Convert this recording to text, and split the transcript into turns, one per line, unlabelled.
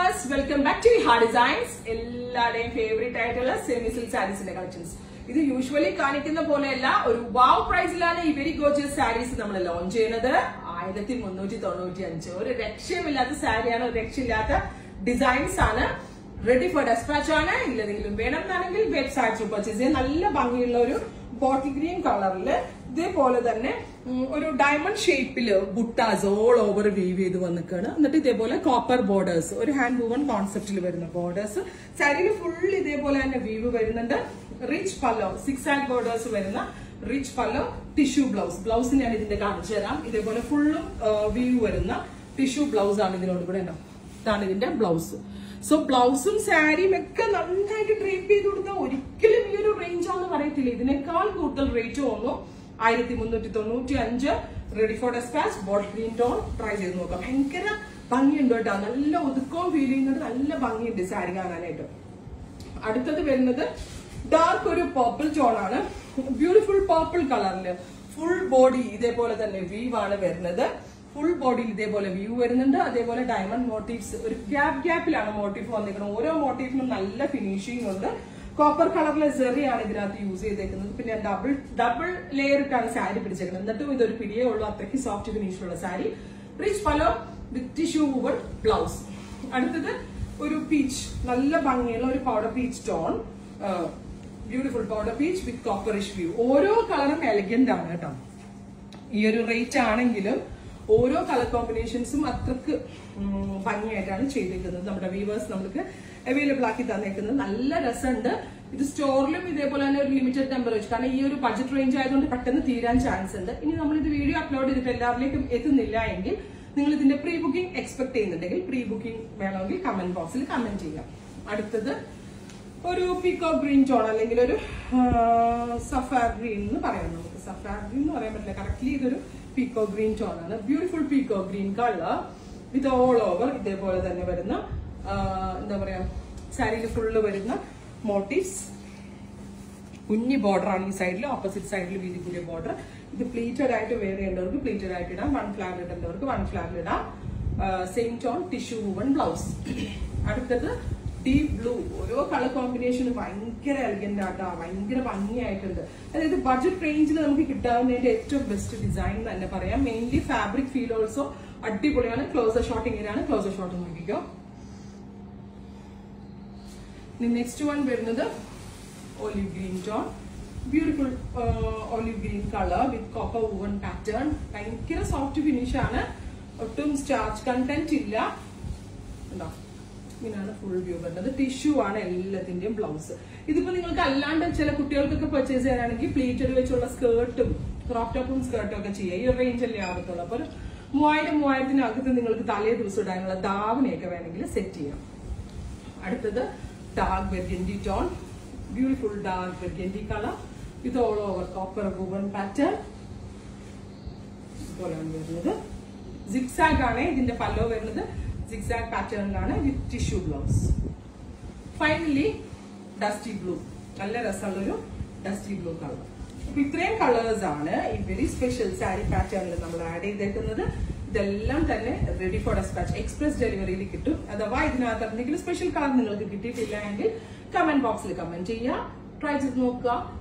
viewers welcome back to Ha designs എല്ലാവരുടെയും favourite ആയിട്ടുള്ള semi silk സാരീസിന്റെ കളക്ഷൻസ് ഇത് യൂഷ്വലി കാണിക്കുന്ന പോലെയല്ല ഒരു വാവ് പ്രൈസിലാണ് ഈ വെരി ഗോർജിയസ് സാരീസ് നമ്മൾ ലോഞ്ച് ചെയ്യുന്നത് ആയിരത്തി മുന്നൂറ്റി തൊണ്ണൂറ്റി അഞ്ച് ഒരു രക്ഷയുമില്ലാത്ത സാരിയാണ് ഒരു രക്ഷയില്ലാത്ത ഡിസൈൻസ് ആണ് റെഡി ഫോർ ഡെസ്പാച്ച് ആണ് ഇല്ലെങ്കിലും വേണം എന്നാണെങ്കിൽ വെബ്സൈറ്റ് പർച്ചേസ് ചെയ്യാൻ നല്ല ഭംഗിയുള്ള ഒരു ബോട്ടിൽ ഗ്രീൻ കളറിൽ ഇതേപോലെ തന്നെ ഉം, ഒരു ഡയമണ്ട് ഷേപ്പില് ബുട്ടാസ് ഓൾ ഓവർ വീവ് ചെയ്ത് വന്നിക്കാണ് എന്നിട്ട് ഇതേപോലെ കോപ്പർ ബോർഡേഴ്സ് ഒരു ഹാൻഡ് വൂവൺ കോൺസെപ്റ്റിൽ വരുന്ന ബോർഡേഴ്സ് സാരിയിൽ ഫുൾ ഇതേപോലെ തന്നെ വീവ് വരുന്നുണ്ട് rich pallu six and borders വരുന്ന rich pallu tissue blouse blouse ഞാൻ ഇതിന്റെ കാണിച്ചു തരാം ഇതേപോലെ ഫുള്ളും വീവ് വരുന്ന ടിഷ്യൂ ബ്ലൗസ് ആണ് ഇതിനോട് കൂടെ ഉണ്ടാവും ഇതാണ് ഇതിന്റെ ബ്ലൗസ് സോ ബ്ലൗസും സാരിയും ഒക്കെ നന്നായിട്ട് ഡ്രേപ്പ് ചെയ്ത് കൊടുത്താൽ ഒരിക്കലും ഈ ഒരു റേഞ്ച് ആണെന്ന് പറയത്തില്ല ഇതിനേക്കാൾ കൂടുതൽ റേറ്റ് തോന്നും ആയിരത്തി മുന്നൂറ്റി തൊണ്ണൂറ്റി അഞ്ച് ready for dispatch bold green tone try ചെയ്ത് നോക്കാം ഭയങ്കര ഭംഗിയുണ്ട് കേട്ടോ നല്ല ഒതുക്കവും ഫീൽ ചെയ്യുന്നുണ്ട് നല്ല ഭംഗിയുണ്ട് സാരി കാണാനായിട്ട് അടുത്തത് വരുന്നത് ഡാർക്ക് ഒരു പർപ്പിൾ ടോൺ ആണ് ബ്യൂട്ടിഫുൾ പർപ്പിൾ കളറില് ഫുൾ ബോഡി ഇതേപോലെ തന്നെ വീവ് ആണ് വരുന്നത് ഫുൾ ബോഡിയിൽ ഇതേപോലെ വ്യൂ വരുന്നുണ്ട് അതേപോലെ ഡയമണ്ട് മോട്ടീവ്സ് ഒരു ഗ്യാപ്പ് ഗ്യാപ്പിലാണ് മോട്ടീഫ് വന്നിരിക്കുന്നത് ഓരോ മോട്ടീഫിനും നല്ല ഫിനിഷിംഗ് ഉണ്ട് കോപ്പർ കളറിലെ സെറിയാണ് ഇതിനകത്ത് യൂസ് ചെയ്തേക്കുന്നത് പിന്നെ ഡബിൾ ഡബിൾ ലെയർ ഇട്ടാണ് സാരി പിടിച്ചേക്കുന്നത് എന്നിട്ടും ഇതൊരു പിടിയേ ഉള്ളൂ അത്രയ്ക്ക് സോഫ്റ്റ് ഫിനിഷിലുള്ള sari rich pallu with tissue woven blouse അടുത്തത് ഒരു പീച്ച് നല്ല ഭംഗിയുള്ള ഒരു powder peach tone beautiful powder peach with copperish weave ഓരോ കളറും എലഗന്റ് ആണ് കേട്ടോ ഈ ഒരു റേറ്റ് ആണെങ്കിലും ഓരോ കളർ കോമ്പിനേഷൻസും അത്രക്ക് ഉം, ഭംഗിയായിട്ടാണ് ചെയ്തിരിക്കുന്നത് നമ്മുടെ വീവേഴ്സ് നമുക്ക് അവൈലബിൾ ആക്കി തന്നേക്കുന്നത് നല്ല രസമുണ്ട് ഇത് സ്റ്റോറിലും ഇതേപോലെ തന്നെ ഒരു ലിമിറ്റഡ് നമ്പർ വെച്ച് കാരണം ഈ ഒരു ബഡ്ജറ്റ് റേഞ്ച് ആയതുകൊണ്ട് പെട്ടെന്ന് തീരാൻ ചാൻസ് ഉണ്ട് ഇനി നമ്മൾ ഇത് വീഡിയോ അപ്ലോഡ് ചെയ്തിട്ട് എല്ലാവരിലേക്കും എത്തുന്നില്ല എങ്കിൽ നിങ്ങൾ ഇതിന്റെ പ്രീ ബുക്കിംഗ് എക്സ്പെക്ട് ചെയ്യുന്നുണ്ടെങ്കിൽ പ്രീ ബുക്കിംഗ് വേണമെങ്കിൽ കമന്റ് ബോക്സിൽ കമന്റ് ചെയ്യാം അടുത്തത് ഒരു പീക്കോ ഗ്രീൻ ടോൺ അല്ലെങ്കിൽ ഒരു സഫാർ ഗ്രീൻ എന്ന് പറയാം നമുക്ക് സഫാർ ഗ്രീൻ എന്ന് പറയാൻ പറ്റില്ല കറക്റ്റ്ലി ഇതൊരു പീക്കോ ഗ്രീൻ ടോൺ ആണ് beautiful peacock green colour with all over ഇതേപോലെ തന്നെ വരുന്ന ആ, എന്താ പറയാ സാരിയിൽ ഫുള്ള് വരുന്ന മോട്ടീവ്സ് കുഞ്ഞി ബോർഡർ ആണ് ഈ സൈഡിൽ ഓപ്പോസിറ്റ് സൈഡിൽ വീതി കൂടിയ ബോർഡർ ഇത് പ്ലീറ്റഡ് ആയിട്ട് വെയർ ചെയ്യേണ്ടവർക്ക് പ്ലീറ്റഡ് ആയിട്ട് ഇടാം വൺ ഫ്ലാഗ് ഇടേണ്ടവർക്ക് വൺ ഫ്ലാഗ് ഇടാം same tone tissue woven blouse അടുത്തത് ഡീപ് ബ്ലൂ ഓരോ കളർ കോമ്പിനേഷനും ഭയങ്കര എലഗന്റ് ആട്ടാ ഭയങ്കര ഭംഗിയായിട്ടുണ്ട് അതായത് ബഡ്ജറ്റ് റേഞ്ചിൽ നമുക്ക് കിട്ടാവുന്നതിന്റെ ഏറ്റവും ബെസ്റ്റ് ഡിസൈൻ എന്ന് തന്നെ പറയാം മെയിൻലി ഫാബ്രിക് ഫീൽ ഓൾസോ അടിപൊളിയാണ് ക്ലോസർ ഷോട്ട് ഇങ്ങനെയാണ് ക്ലോസർ ഷോട്ട് നോക്കിക്കോ നെക്സ്റ്റ് വൺ വരുന്നത് olive green tone beautiful olive green colour with copper woven pattern ഭയങ്കര സോഫ്റ്റ് ഫിനിഷ് ആണ് ഒട്ടും സ്റ്റാർച്ച് കണ്ടന്റ് ഇല്ല ഉണ്ടോ ഇങ്ങനെയാണ് ഫുൾ വ്യൂ വരുന്നത് ടിഷ്യൂ ആണ് എല്ലാത്തിന്റെയും ബ്ലൗസ് ഇതിപ്പോ നിങ്ങൾക്ക് അല്ലാണ്ട് ചില കുട്ടികൾക്കൊക്കെ പർച്ചേസ് ചെയ്യാനാണെങ്കിൽ പ്ലീറ്റഡ് വെച്ചുള്ള സ്കേർട്ടും ക്രോപ്പ് ടോപ്പും സ്കേർട്ടും ഒക്കെ ചെയ്യാം ഈ റേഞ്ച് അല്ലേ ആകത്തുള്ളൂ അപ്പൊ ഒരു മൂവായിരം മൂവായിരത്തിനകത്ത് നിങ്ങൾക്ക് തലേ ദിവസം ഇടാനുള്ള ധാവണയൊക്കെ വേണമെങ്കിൽ സെറ്റ് ചെയ്യാം അടുത്തത് dark burgundy tone beautiful dark burgundy colour with all over copper woven pattern ഇതുപോലെയാണ് വരുന്നത് സിക്സാഗ് ആണ് ഇതിന്റെ പല്ലോ വരുന്നത് സിക്സാഗ് പാറ്റേണിലാണ് with tissue blouse finally dusty blue നല്ല രസമുള്ളൊരു ഡസ്റ്റി ബ്ലൂ കളർ അപ്പൊ ഇത്രയും കളേഴ്സ് ആണ് ഈ വെരി സ്പെഷ്യൽ സാരി പാറ്റേണിൽ നമ്മൾ ആഡ് ചെയ്തേക്കുന്നത് ഇതെല്ലാം തന്നെ റെഡി ഫോർ ഡെസ്പാച്ച് എക്സ്പ്രസ് ഡെലിവറിയിൽ കിട്ടും അഥവാ ഇതിനകത്ത് എന്തെങ്കിലും സ്പെഷ്യൽ കളർ നിങ്ങൾക്ക് കിട്ടിയിട്ടില്ല എങ്കിൽ കമന്റ് ബോക്സിൽ കമന്റ് ചെയ്യുക ട്രൈ ചെയ്ത് നോക്കുക